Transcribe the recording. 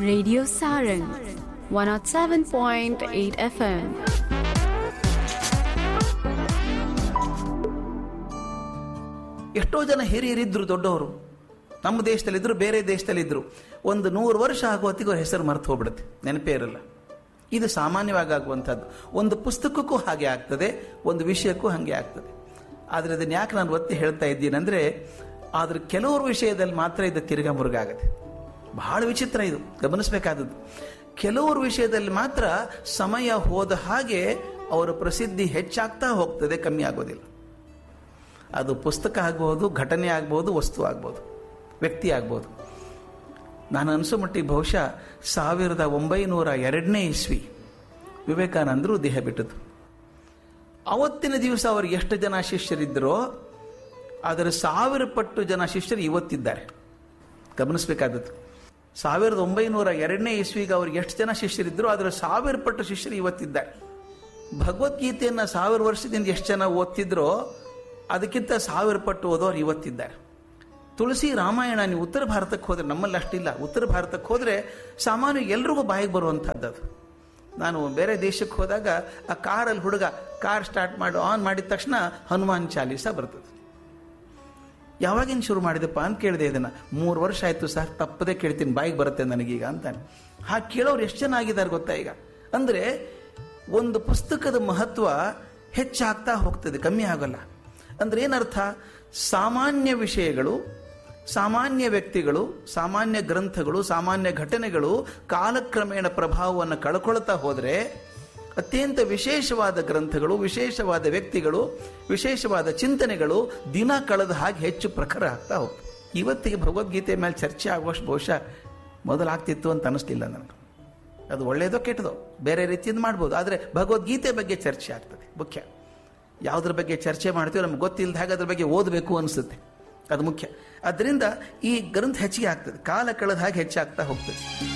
Radio Sarang 107.8 FM. ಎಷ್ಟೋ ಜನ ಹಿರಿಯರಿದ್ರು ದೊಡ್ಡವರು ನಮ್ಮ ದೇಶದಲ್ಲಿದ್ದರು ಬೇರೆ ದೇಶದಲ್ಲಿದ್ದರು ಒಂದು ನೂರು ವರ್ಷ ಆಗುವತ್ತಿಗೆ ಅವ್ರ ಹೆಸರು ಮರೆತು ಹೋಗ್ಬಿಡುತ್ತೆ ನೆನಪೇ ಇರಲ್ಲ ಇದು ಸಾಮಾನ್ಯವಾಗಿ ಆಗುವಂಥದ್ದು ಒಂದು ಪುಸ್ತಕಕ್ಕೂ ಹಾಗೆ ಆಗ್ತದೆ ಒಂದು ವಿಷಯಕ್ಕೂ ಹಾಗೆ ಆಗ್ತದೆ ಆದರೆ ಅದನ್ನು ಯಾಕೆ ನಾನು ಒತ್ತಿ ಹೇಳ್ತಾ ಇದ್ದೀನಂದರೆ ಆದ್ರೆ ಕೆಲವರು ವಿಷಯದಲ್ಲಿ ಮಾತ್ರ ಇದು ತಿರ್ಗಾ ಮುರುಗಾಗತ್ತೆ ಬಹಳ ವಿಚಿತ್ರ ಇದು ಗಮನಿಸಬೇಕಾದದ್ದು ಕೆಲವರು ವಿಷಯದಲ್ಲಿ ಮಾತ್ರ ಸಮಯ ಹೋದ ಹಾಗೆ ಅವರ ಪ್ರಸಿದ್ಧಿ ಹೆಚ್ಚಾಗ್ತಾ ಹೋಗ್ತದೆ ಕಮ್ಮಿ ಆಗೋದಿಲ್ಲ ಅದು ಪುಸ್ತಕ ಆಗ್ಬೋದು ಘಟನೆ ಆಗ್ಬೋದು ವಸ್ತು ಆಗ್ಬೋದು ವ್ಯಕ್ತಿ ಆಗ್ಬೋದು ನಾನು ಅನಿಸೋ ಮಟ್ಟಿಗೆ ಬಹುಶಃ ಸಾವಿರದ ಒಂಬೈನೂರ ಎರಡನೇ ಇಸ್ವಿ ವಿವೇಕಾನಂದರು ದೇಹ ಬಿಟ್ಟದ್ದು ಅವತ್ತಿನ ದಿವಸ ಅವರು ಎಷ್ಟು ಜನ ಶಿಷ್ಯರಿದ್ದರೋ ಅದರ ಸಾವಿರ ಪಟ್ಟು ಜನ ಶಿಷ್ಯರು ಇವತ್ತಿದ್ದಾರೆ ಗಮನಿಸಬೇಕಾದದ್ದು ಸಾವಿರದ ಒಂಬೈನೂರ ಎರಡನೇ ಇಸ್ವಿಗೆ ಅವ್ರಿಗೆ ಎಷ್ಟು ಜನ ಶಿಷ್ಯರಿದ್ದರು ಅದರ ಸಾವಿರ ಪಟ್ಟು ಶಿಷ್ಯರು ಇವತ್ತಿದ್ದಾರೆ ಭಗವದ್ಗೀತೆಯನ್ನು ಸಾವಿರ ವರ್ಷದಿಂದ ಎಷ್ಟು ಜನ ಓದ್ತಿದ್ರೋ ಅದಕ್ಕಿಂತ ಸಾವಿರ ಪಟ್ಟು ಓದೋರು ಇವತ್ತಿದ್ದಾರೆ ತುಳಸಿ ರಾಮಾಯಣ ನೀವು ಉತ್ತರ ಭಾರತಕ್ಕೆ ಹೋದರೆ ನಮ್ಮಲ್ಲಿ ಅಷ್ಟಿಲ್ಲ ಉತ್ತರ ಭಾರತಕ್ಕೆ ಹೋದರೆ ಸಾಮಾನ್ಯ ಎಲ್ರಿಗೂ ಬಾಯಿಗೆ ಬರುವಂಥದ್ದು ಅದು ನಾನು ಬೇರೆ ದೇಶಕ್ಕೆ ಹೋದಾಗ ಆ ಕಾರಲ್ಲಿ ಹುಡುಗ ಕಾರ್ ಸ್ಟಾರ್ಟ್ ಮಾಡಿ ಆನ್ ಮಾಡಿದ ತಕ್ಷಣ ಹನುಮಾನ್ ಚಾಲೀಸ ಬರ್ತದೆ ಯಾವಾಗಿನ ಶುರು ಮಾಡಿದಪ್ಪ ಅಂತ ಕೇಳಿದೆ ಇದನ್ನು ಮೂರು ವರ್ಷ ಆಯಿತು ಸರ್ ತಪ್ಪದೇ ಕೇಳ್ತೀನಿ ಬಾಯಿಗೆ ಬರುತ್ತೆ ನನಗೀಗ ಅಂತಾನೆ ಹಾಗೆ ಕೇಳೋರು ಎಷ್ಟು ಜನ ಆಗಿದ್ದಾರೆ ಗೊತ್ತಾ ಈಗ ಅಂದರೆ ಒಂದು ಪುಸ್ತಕದ ಮಹತ್ವ ಹೆಚ್ಚಾಗ್ತಾ ಹೋಗ್ತದೆ ಕಮ್ಮಿ ಆಗೋಲ್ಲ ಅಂದ್ರೆ ಏನರ್ಥ ಸಾಮಾನ್ಯ ವಿಷಯಗಳು ಸಾಮಾನ್ಯ ವ್ಯಕ್ತಿಗಳು ಸಾಮಾನ್ಯ ಗ್ರಂಥಗಳು ಸಾಮಾನ್ಯ ಘಟನೆಗಳು ಕಾಲಕ್ರಮೇಣ ಪ್ರಭಾವವನ್ನು ಕಳ್ಕೊಳ್ತಾ ಹೋದರೆ ಅತ್ಯಂತ ವಿಶೇಷವಾದ ಗ್ರಂಥಗಳು ವಿಶೇಷವಾದ ವ್ಯಕ್ತಿಗಳು ವಿಶೇಷವಾದ ಚಿಂತನೆಗಳು ದಿನ ಕಳೆದ ಹಾಗೆ ಹೆಚ್ಚು ಪ್ರಖರ ಆಗ್ತಾ ಹೋಗ್ತದೆ ಇವತ್ತಿಗೆ ಭಗವದ್ಗೀತೆ ಮೇಲೆ ಚರ್ಚೆ ಆಗುವಷ್ಟು ಬಹುಶಃ ಮೊದಲಾಗ್ತಿತ್ತು ಅಂತ ಅನಿಸ್ಲಿಲ್ಲ ನನಗೆ ಅದು ಒಳ್ಳೆಯದೋ ಕೆಟ್ಟದೋ ಬೇರೆ ರೀತಿಯಿಂದ ಮಾಡ್ಬೋದು ಆದರೆ ಭಗವದ್ಗೀತೆ ಬಗ್ಗೆ ಚರ್ಚೆ ಆಗ್ತದೆ ಮುಖ್ಯ ಯಾವುದ್ರ ಬಗ್ಗೆ ಚರ್ಚೆ ಮಾಡ್ತೀವೋ ನಮ್ಗೆ ಗೊತ್ತಿಲ್ಲದ ಹಾಗೆ ಅದ್ರ ಬಗ್ಗೆ ಓದಬೇಕು ಅನಿಸುತ್ತೆ ಅದು ಮುಖ್ಯ ಅದರಿಂದ ಈ ಗ್ರಂಥ ಹೆಚ್ಚಿಗೆ ಆಗ್ತದೆ ಕಾಲ ಕಳೆದ ಹಾಗೆ ಹೆಚ್ಚಾಗ್ತಾ ಹೋಗ್ತದೆ